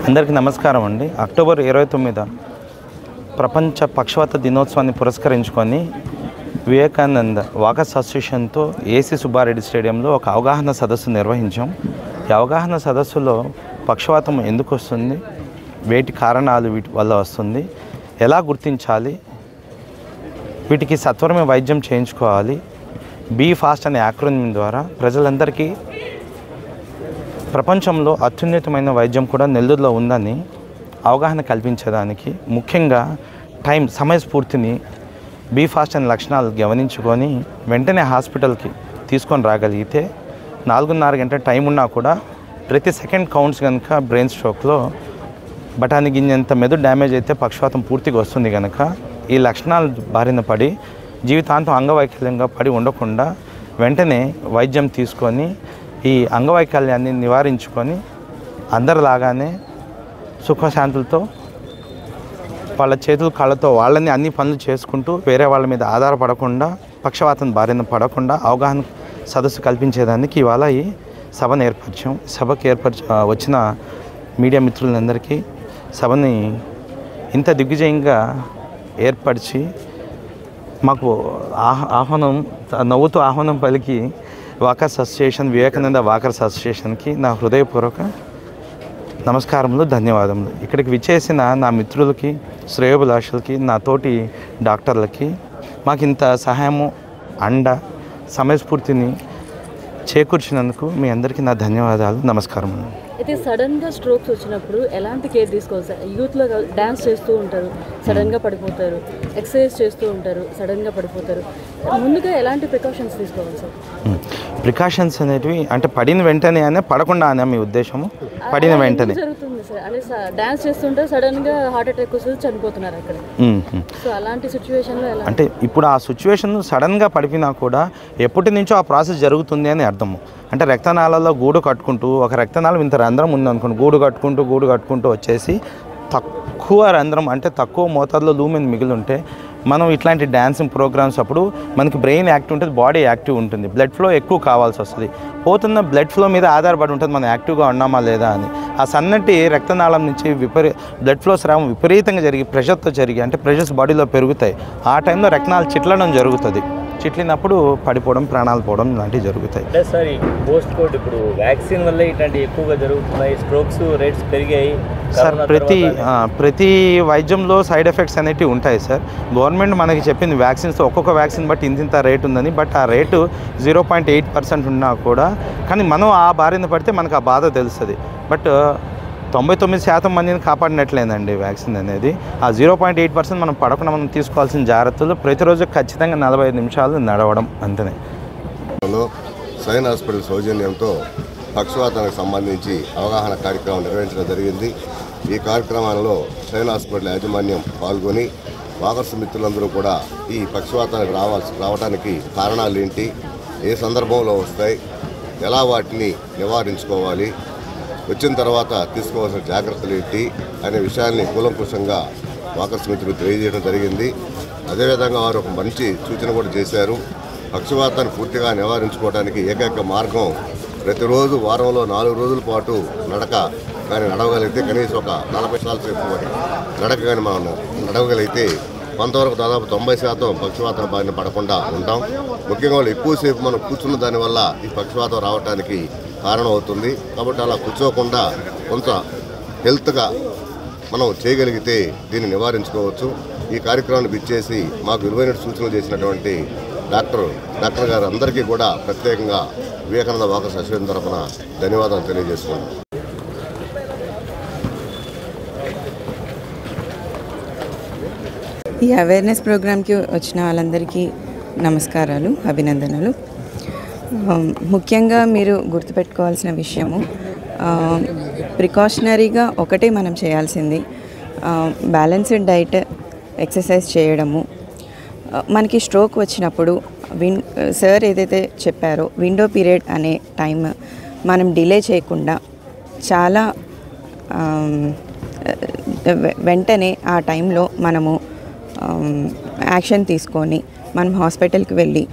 అందరికీ నమస్కారం అండి అక్టోబర్ ఇరవై తొమ్మిద ప్రపంచ పక్షవాత దినోత్సవాన్ని పురస్కరించుకొని వివేకానంద వాకర్స్ అసోసియేషన్తో ఏసీ సుబ్బారెడ్డి స్టేడియంలో ఒక అవగాహన సదస్సు నిర్వహించాం ఈ అవగాహన సదస్సులో పక్షవాతం ఎందుకు వస్తుంది వేటి కారణాలు వీటి వల్ల వస్తుంది ఎలా గుర్తించాలి వీటికి సత్వరమే వైద్యం చేయించుకోవాలి బీ ఫాస్ట్ అనే యాక్రోనియం ద్వారా ప్రజలందరికీ ప్రపంచంలో అత్యున్నతమైన వైద్యం కూడా నెల్లూరులో ఉందని అవగాహన కల్పించడానికి ముఖ్యంగా టైం సమయస్ఫూర్తిని బీ ఫాస్ట్ అనే లక్షణాలు గమనించుకొని వెంటనే హాస్పిటల్కి తీసుకొని రాగలిగితే నాలుగున్నర గంట టైం ఉన్నా కూడా ప్రతి సెకండ్ కౌంట్స్ కనుక బ్రెయిన్ స్ట్రోక్లో బఠానీ గింజంత మెదడు డ్యామేజ్ అయితే పక్షవాతం పూర్తిగా వస్తుంది కనుక ఈ లక్షణాలు బారిన పడి జీవితాంతం అంగవైకల్యంగా పడి ఉండకుండా వెంటనే వైద్యం తీసుకొని ఈ అంగవైకల్యాన్ని నివారించుకొని అందరిలాగానే సుఖశాంతులతో వాళ్ళ చేతులు కాళ్ళతో వాళ్ళని అన్ని పనులు చేసుకుంటూ వేరే వాళ్ళ మీద ఆధారపడకుండా పక్షవాతం బారిన పడకుండా అవగాహన సదస్సు కల్పించేదానికి ఇవాళ ఈ సభను ఏర్పరిచాం సభకు ఏర్పరిచ ఆ, వచ్చిన మీడియా మిత్రులందరికీ సభని ఇంత దిగ్విజయంగా ఏర్పరిచి మాకు ఆహ్ ఆహ్వానం నవ్వుతూ ఆహ్వానం పలికి వాకర్స్ అసోసియేషన్ వివేకానంద వాకర్స్ అసోసియేషన్కి నా హృదయపూర్వక నమస్కారములు ధన్యవాదములు ఇక్కడికి విచ్చేసిన నా మిత్రులకి శ్రేయోభిలాషులకి నా తోటి డాక్టర్లకి మాకు ఇంత సహాయము అండ సమయస్ఫూర్తిని చేకూర్చినందుకు మీ అందరికీ నా ధన్యవాదాలు నమస్కారములు అయితే సడన్గా స్ట్రోక్స్ వచ్చినప్పుడు ఎలాంటి కేర్ తీసుకోవాలి సార్ యూత్లో డ్యాన్స్ చేస్తూ ఉంటారు సడన్గా పడిపోతారు ఎక్సర్సైజ్ చేస్తూ ఉంటారు సడన్గా పడిపోతారు ముందుగా ఎలాంటి ప్రికాషన్స్ తీసుకోవాలి సార్ ప్రికాషన్స్ అనేటివి అంటే పడిన వెంటనే అనే పడకుండా అనే మీ ఉద్దేశము పడిన అలా వెంటనే ఎందుకు జరుగుతుంది సార్ అదే డ్యాన్స్ చేస్తుంటే సడన్గా హార్ట్ అటాక్ వస్తుంది చనిపోతున్నారు అక్కడ మ్మ్, మ్మ్. సో అలాంటి సిచ్యువేషన్లో ఎలా అంటే ఇప్పుడు ఆ సిచ్యువేషన్ సడన్గా పడిపోయినా కూడా ఎప్పటి నుంచో ఆ ప్రాసెస్ జరుగుతుంది అని అర్థము అంటే రక్తనాళాల్లో గూడు కట్టుకుంటూ ఒక రక్తనాళం ఇంత రంధ్రం ఉందనుకోండి గూడు కట్టుకుంటూ గూడు కట్టుకుంటూ వచ్చేసి తక్కువ రంధ్రం అంటే తక్కువ మోతాదులో లూమెన్ మిగిలి ఉంటే మనం ఇట్లాంటి డ్యాన్సింగ్ ప్రోగ్రామ్స్ అప్పుడు మనకి బ్రెయిన్ యాక్టివ్ ఉంటుంది బాడీ యాక్టివ్ ఉంటుంది బ్లడ్ ఫ్లో ఎక్కువ కావాల్సి వస్తుంది పోతున్న బ్లడ్ ఫ్లో మీద ఆధారపడి ఉంటుంది మనం యాక్టివ్గా ఉన్నామా లేదా అని ఆ సన్నటి రక్తనాళం నుంచి విపరీ బ్లడ్ ఫ్లో స్రావం విపరీతంగా జరిగి ప్రెషర్తో జరిగి అంటే ప్రెషర్స్ బాడీలో పెరుగుతాయి ఆ టైంలో రక్తనాలు చిట్లడం జరుగుతుంది చిట్లినప్పుడు పడిపోవడం ప్రాణాలు పోవడం లాంటివి జరుగుతాయి అంటే సార్ ఈ పోస్ట్ కోడ్ ఇప్పుడు వ్యాక్సిన్ వల్ల ఇట్లాంటి ఎక్కువగా జరుగుతున్నాయి స్ట్రోక్స్ రేట్స్ పెరిగాయి సార్ కరోనా ప్రతి తర్వాత ఆ, ప్రతి వైద్యంలో సైడ్ ఎఫెక్ట్స్ అనేటివి ఉంటాయి సార్ గవర్నమెంట్ మనకి చెప్పింది వ్యాక్సిన్స్ ఒక్కొక్క వ్యాక్సిన్ బట్టి ఇంత ఇంత రేట్ ఉందని బట్ ఆ rate zero point eight percent ఉన్నా కూడా కానీ మనం ఆ బారిన పడితే మనకు ఆ బాధ తెలుస్తుంది బట్ తొంభై తొమ్మిది శాతం మందిని కాపాడినట్లేదండి వ్యాక్సిన్ అనేది ఆ జీరో పాయింట్ ఎయిట్ పర్సెంట్ మనం పడకుండా మనం తీసుకోవాల్సిన జాగ్రత్తలు ప్రతిరోజు ఖచ్చితంగా నలభై ఐదు నిమిషాలు నడవడం అంతనే లో సైన్ హాస్పిటల్ సౌజన్యంతో పక్షవాతానికి సంబంధించి అవగాహన కార్యక్రమం నిర్వహించడం జరిగింది ఈ కార్యక్రమంలో సైన్ హాస్పిటల్ యాజమాన్యం పాల్గొని వాకర్స్ మిత్రులందరూ కూడా ఈ పక్షవాతానికి రావాల్సి రావడానికి కారణాలు ఏంటి ఏ సందర్భంలో వస్తాయి ఎలా వాటిని నివారించుకోవాలి వచ్చిన తర్వాత తీసుకోవాల్సిన జాగ్రత్తలు ఏంటి అనే విషయాల్ని కూలంకుషంగా వాకర్స్ మిత్రులు తెలియజేయడం జరిగింది అదేవిధంగా వారు ఒక మంచి సూచన కూడా చేశారు పక్షవాతాన్ని పూర్తిగా నివారించుకోవడానికి ఏకైక మార్గం ప్రతిరోజు వారంలో నాలుగు రోజుల పాటు నడక కానీ నడవగలిగితే కనీసం ఒక నలభై సార్లు సేపు మరి నడక కానీ మనం నడవగలిగితే కొంతవరకు దాదాపు తొంభై శాతం పక్షవాతం బారిన పడకుండా ఉంటాం ముఖ్యంగా వాళ్ళు ఎక్కువసేపు మనం కూర్చున్న దానివల్ల ఈ పక్షవాతం రావడానికి కారణం అవుతుంది కాబట్టి అలా కూర్చోకుండా కొంత హెల్త్గా మనం చేయగలిగితే దీన్ని నివారించుకోవచ్చు ఈ కార్యక్రమాన్ని బిచ్చేసి మాకు విలువైన సూచనలు చేసినటువంటి డాక్టర్ డాక్టర్ గారు అందరికీ కూడా ప్రత్యేకంగా వివేకానంద వాకర్స్ అసోసియేషన్ తరఫున ధన్యవాదాలు తెలియజేస్తున్నాను ఈ అవేర్నెస్ ప్రోగ్రామ్కి వచ్చిన వాళ్ళందరికీ నమస్కారాలు అభినందనలు ఆ, ముఖ్యంగా మీరు గుర్తుపెట్టుకోవాల్సిన విషయము ప్రికాషనరీగా ఒకటే మనం చేయాల్సింది బ్యాలెన్స్డ్ డైట్ ఎక్సర్సైజ్ చేయడము ఆ, మనకి స్ట్రోక్ వచ్చినప్పుడు విన్ సార్ ఏదైతే చెప్పారో విండో పీరియడ్ అనే టైం మనం డిలే చేయకుండా చాలా ఆమ్, వె- వెంటనే ఆ టైంలో మనము ఆమ్, యాక్షన్ తీసుకొని మనం హాస్పిటల్కి వెళ్ళి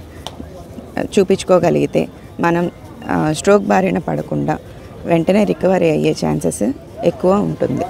చూపించుకోగలిగితే మనం ఆ, స్ట్రోక్ బారిన పడకుండా వెంటనే రికవరీ అయ్యే ఛాన్సెస్ ఎక్కువ ఉంటుంది